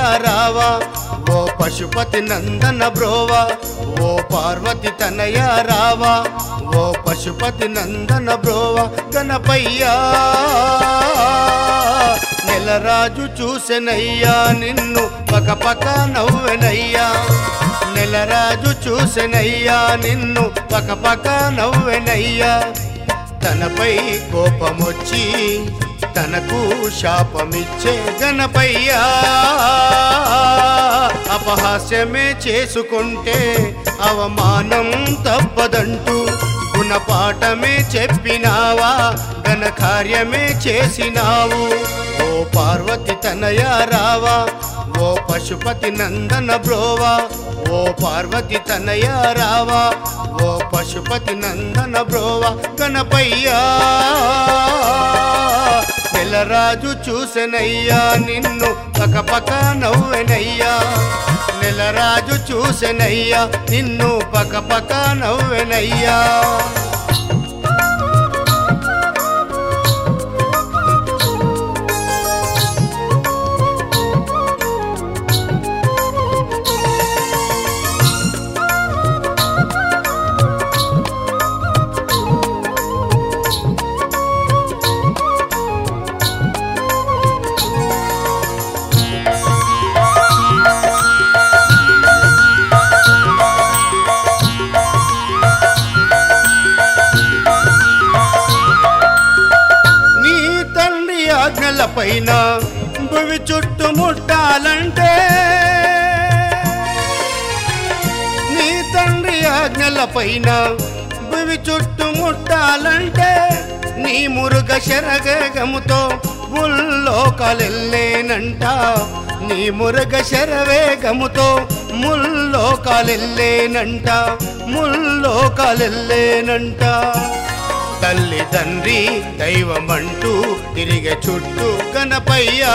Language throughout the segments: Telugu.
రావా ఓ పశుపతి నందన బ్రోవా ఓ పార్వతి తనయ రావా ఓ పశుపతి నందన బ్రోవా గణపయ్యా నెలరాజు చూసెనయ్యా నిన్ను పక పక నవ్వెనయ్యా నెలరాజు చూసెనయ్యా నిన్ను పక పక నవ్వెనయ్యా తనపై కోపమొచ్చి తనకు శాపమిచ్చే గణపయ్యా అపహాస్యమే చేసుకుంటే అవమానం తప్పదంటూ గుణపాఠమే చెప్పినావా ఘన కార్యమే చేసినావు ఓ పార్వతి తనయ రావా ఓ పశుపతి నందన బ్రోవా ఓ పార్వతి తనయ రావా ఓ పశుపతి నందన బ్రోవా గణపయ్యా నెలరాజు చూసెనయ్యా నిన్ను పక పక నవ్వెనయ్యా నెలరాజు చూసెనయ్యా నిన్ను పక పక నవ్వెనయ్యా నీ తండ్రి ఆజ్ఞల పైన భువి చుట్టుముట్టాలంటే నీ తండ్రి ఆజ్ఞల పైన భువి చుట్టుముట్టాలంటే నీ మురుగ శరగముతో ముల్లోకాలెల్లేనంట నీ మురుగ శరవేగముతో ముల్లోకాలెల్లేనంట ముల్లోకాలెల్లేనంట తల్లి తండ్రి దైవమంటూ తిరిగే చుట్టూ గణపయ్యా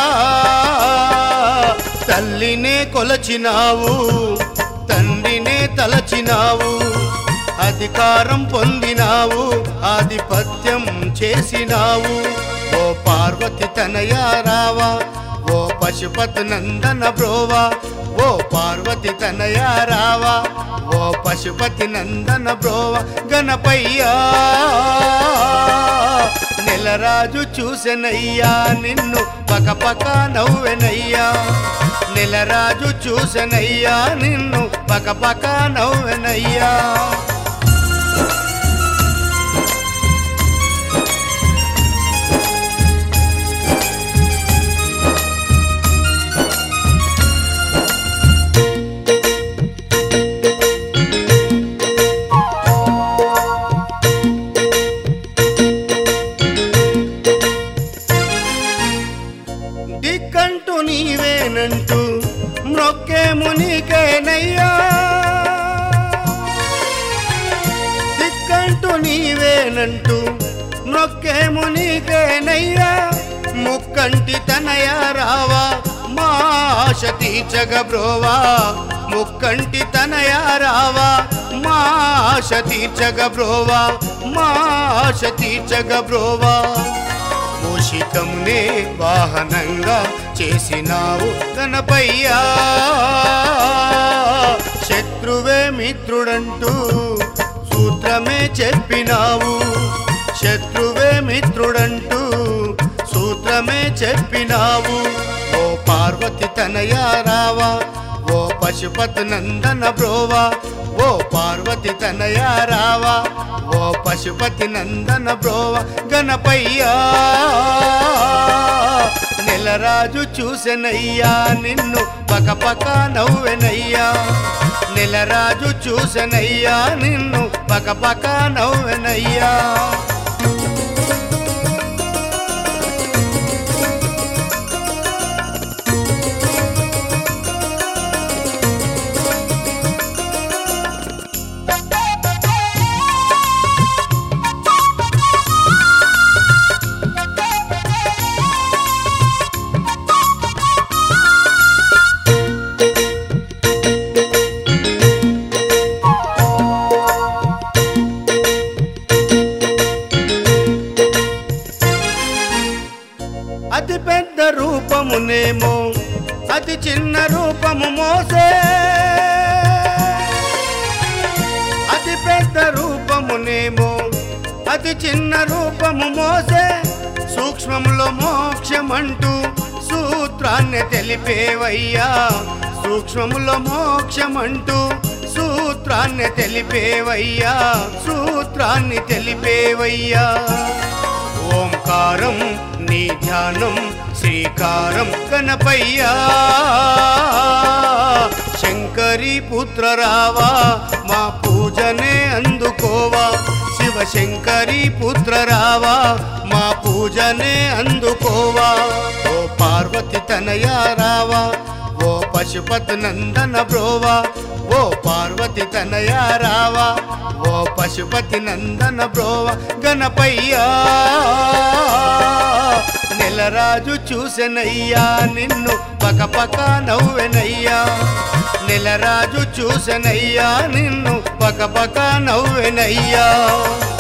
తల్లినే కొలచినావు తండ్రినే తలచినావు అధికారం పొందినావు ఆధిపత్యం చేసినావు ఓ పార్వతి తనయ రావా ఓ పశుపతి నందన బ్రోవా ఓ పార్వతి తనయ రావా ఓ పశుపతి నందన బ్రోవ గణపయ్యా నెలరాజు చూసెనయ్యా నిన్ను పక పక నవ్వెనయ్యా నెలరాజు చూసెనయ్యా నిన్ను పక పక నవ్వెనయ్యా దిక్కంటూ నీవేనంటూ మ్రొక్కేము నీకేనయ్యా దిక్కంటూ నీవేనంటూ మ్రొక్కేము నీకేనయ్యా ముక్కంటి తనయ రావా మా ఆశ తీర్చగ బ్రోవా ముక్కంటి తనయ రావా మా ఆశ తీర్చగ బ్రోవా మా ఆశ తీర్చగ బ్రోవా మూషికంనే వాహనంగా చేసినావు గణపయ్యా శత్రువే మిత్రుడంటూ సూత్రమే చెప్పినావు శత్రువే మిత్రుడంటూ సూత్రమే చెప్పినావు ఓ పార్వతి తనయ రావా ఓ పశుపతి నందన బ్రోవా ఓ పార్వతి తనయ రావా ఓ పశుపతి నందన బ్రోవ గణపయ్యా నెలరాజు చూసెనయ్యా నిన్ను పక పక నవ్వెనయ్యా నెలరాజు చూసెనయ్యా నిన్ను పక పక నవ్వెనయ్యా అతి పెద్ద రూపమునేమో అతి చిన్న రూపము మోసే అతి పెద్ద రూపమునేమో అతి చిన్న రూపము మోసే సూక్ష్మములో మోక్షమంటూ సూత్రాన్ని తెలిపేవయ్యా సూక్ష్మములో మోక్షమంటూ సూత్రాన్ని తెలిపేవయ్యా సూత్రాన్ని తెలిపేవయ్యా ఓంకారం నీ ధ్యానం శ్రీకారం గణపయ్యా శంకరి పుత్ర రావా మా పూజనే అందుకోవా శివశంకరి పుత్ర రావా మా పూజనే అందుకోవా ఓ పార్వతి తనయ రావా ఓ పశుపతి నందన బ్రోవా ఓ పార్వతి తనయ రావా ఓ పశుపతి నందన బ్రోవా గణపయ్యా నెలరాజు చూసెనయ్యా నిన్ను పకపక నవ్వెనయ్యా నెలరాజు చూసెనయ్యా నిన్ను పకపక నవ్వెనయ్యా